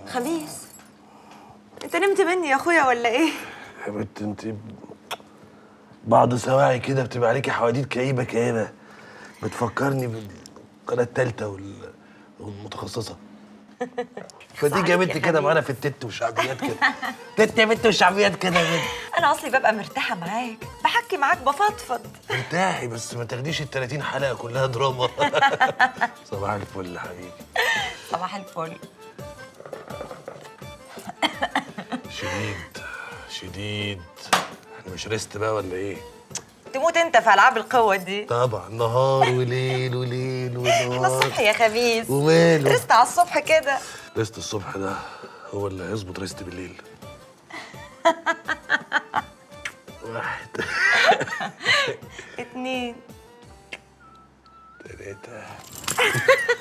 خميس انت نمت مني يا اخويا ولا ايه يا بنت انت بعض سواعي كده بتبقى عليكي حواديت كئيبه كئيبه بتفكرني بالقناه الثالثه وال... والمتخصصه فتيجي يا عليك بنت يا كده حبيبي. معانا في التت وشعبيات كده تت يا بنت وشعبيات كده يا بنت انا اصلي ببقى مرتاحه معاك بحكي معاك بفضفض ارتاحي بس ما تاخديش ال 30 حلقه كلها دراما صباح الفل يا حبيبي صباح الفل شديد شديد احنا مش ريست بقى ولا ايه؟ تموت انت في العاب القوه دي طبعا نهار وليل وليل احنا ونهار الصبح يا خميس وماله رست على الصبح كده ريست الصبح ده هو اللي هيظبط ريست بالليل واحد اتنين تلاتة